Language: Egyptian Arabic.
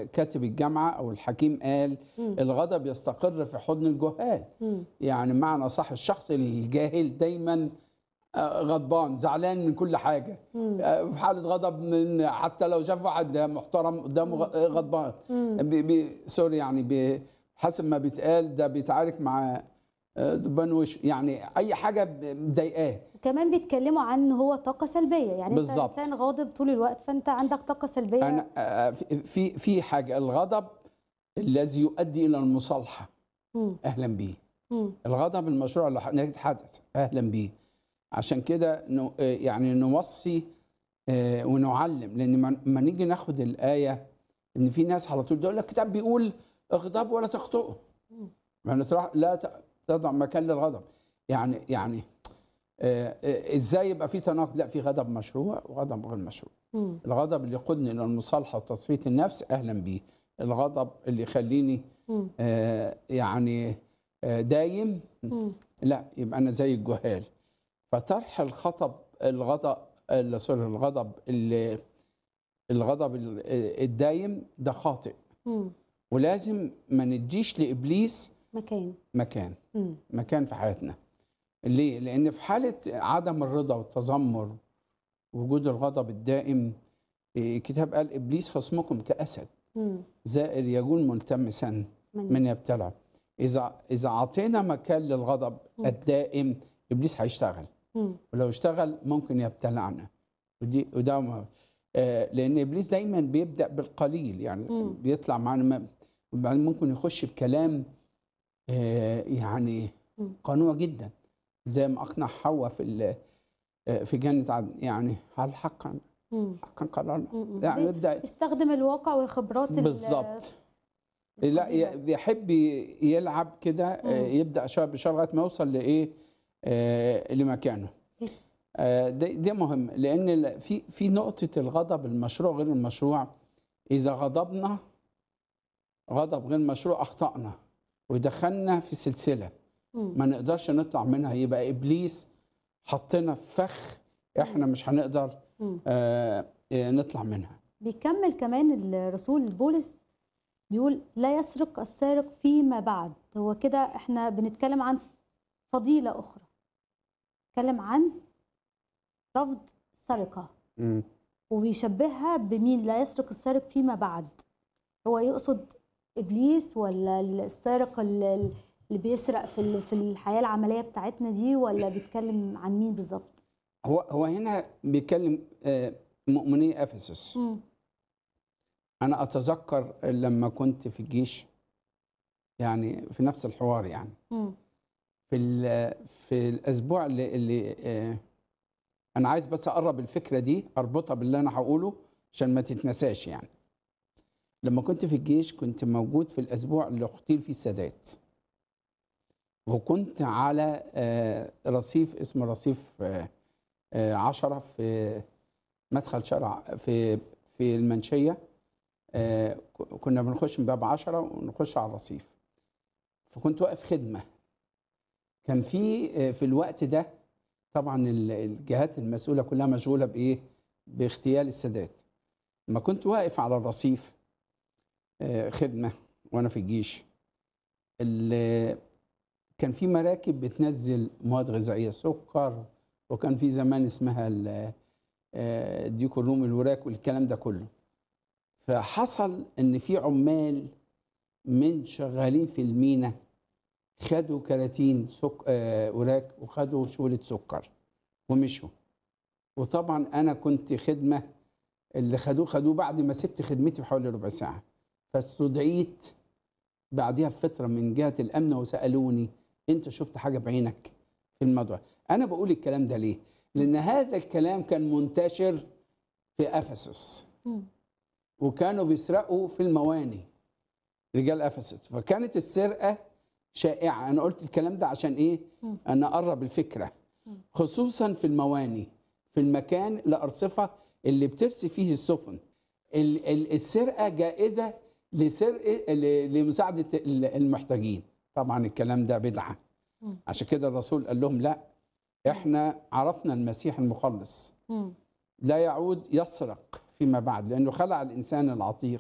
كاتب الجامعه او الحكيم قال مم. الغضب يستقر في حضن الجهال مم. يعني معنى صح الشخص الجاهل دايما آه، غضبان زعلان من كل حاجه مم. آه، في حاله غضب من حتى لو شاف واحد محترم قدامه غ- آه، غضبان مم. بي بي سوري يعني بي حسب ما بيتقال ده بيتعارك مع آه، دبان وش يعني اي حاجه مضايقاه كمان بيتكلموا عن ان هو طاقه سلبيه يعني بالظبط. انت انسان غاضب طول الوقت فانت عندك طاقه سلبيه انا آه، في- في في حاجه الغضب الذي يؤدي الى المصالحه مم. اهلا به مم. الغضب المشروع اللي ح- يتحدث اهلا بيه عشان كده نو- آه، يعني نوصي آه، ونعلم لان ما- ما نيجي ناخد الايه ان في ناس على طول تقول لك الكتاب بيقول اغضب ولا تخطئه مم. يعني تروح لا ت- تضع مكان للغضب يعني يعني آه، آه، ازاي يبقى في تناقض لا في غضب مشروع وغضب غير مشروع مم. الغضب اللي يقودني الى المصالحه وتصفيه النفس اهلا بيه الغضب اللي يخليني مم. آه، يعني آه، دايم مم. لا يبقى انا زي الجهال فطرح الخطب الغضب ال- سوري الغضب ال- الغضب ال- الدايم ده خاطئ مم. ولازم ما نديش لابليس مكان مكان مم. مكان في حياتنا ليه لان في حاله عدم الرضا والتذمر وجود الغضب الدائم إيه، الكتاب قال ابليس خصمكم كاسد مم. زائر يجول ملتمسا من من يبتلع اذا اذا اعطينا مكان للغضب مم. الدائم ابليس هيشتغل مم. ولو اشتغل ممكن يبتلعنا ودي وده مهم. آه لان ابليس دايما بيبدا بالقليل يعني مم. بيطلع معانا ما- وبعدين ممكن يخش بكلام آه يعني مم. قنوع جدا زي ما اقنع حواء في ال- آه، في جنه عدن يعني هل حقا مم. حقا قررنا مم. يعني بي- يبدا يستخدم الواقع والخبرات ال- بالظبط لا القديمة. ي- يحب ي- يلعب كده آه، مم. يبدا شويه بشويه لغايه ما يوصل لايه آه، لمكانه آه، ده ده مهم لان ال- في في نقطه الغضب المشروع غير المشروع اذا غضبنا غضب غير مشروع اخطانا ودخلنا في سلسله مم. ما نقدرش نطلع منها يبقى ابليس حطنا في فخ احنا مش هنقدر مم. آه، آه، نطلع منها بيكمل كمان الرسول بولس بيقول لا يسرق السارق فيما بعد هو كده احنا بنتكلم عن فضيلة أخرى نتكلم عن رفض السرقة مم. وبيشبهها بمين لا يسرق السارق فيما بعد هو يقصد إبليس ولا السارق اللي اللي بيسرق في ال- في الحياة العملية بتاعتنا دي ولا بيتكلم عن مين بالظبط؟ هو هو هنا بيتكلم آه، مؤمني افسس مم. انا اتذكر لما كنت في الجيش يعني في نفس الحوار يعني مم. في ال- في الاسبوع اللي, اللي آه، انا عايز بس اقرب الفكره دي اربطها باللي انا هقوله عشان ما تتنساش يعني لما كنت في الجيش كنت موجود في الاسبوع اللي اغتيل فيه السادات وكنت على آه، رصيف اسمه رصيف آه، آه، عشرة في مدخل شارع في في المنشية آه، ك- كنا بنخش من باب عشرة ونخش على الرصيف فكنت واقف خدمة كان في آه، في الوقت ده طبعا ال- الجهات المسؤولة كلها مشغولة بإيه؟ باغتيال السادات لما كنت واقف على الرصيف آه، خدمة وأنا في الجيش ال- كان في مراكب بتنزل مواد غذائية سكر وكان في زمان اسمها ال- آه، الديك الرومي الوراك والكلام ده كله فحصل ان في عمال من شغالين في المينا خدوا كراتين سك... آه، وراك وخدوا شولة سكر ومشوا وطبعا انا كنت خدمة اللي خدوه خدوه بعد ما سبت خدمتي بحوالي ربع ساعة فاستدعيت بعدها بفترة من جهة الأمن وسألوني أنت شفت حاجة بعينك في الموضوع أنا بقول الكلام ده ليه؟ لأن هذا الكلام كان منتشر في أفسس مم. وكانوا بيسرقوا في المواني رجال أفسس فكانت السرقة شائعة أنا قلت الكلام ده عشان إيه؟ مم. أنا أقرب الفكرة مم. خصوصا في المواني في المكان الأرصفة اللي بترسي فيه السفن ال- ال- السرقة جائزة لسرقة ل- لمساعدة ال- المحتاجين طبعا الكلام ده بدعة مم. عشان كده الرسول قال لهم لا احنا عرفنا المسيح المخلص مم. لا يعود يسرق فيما بعد لانه خلع الانسان العتيق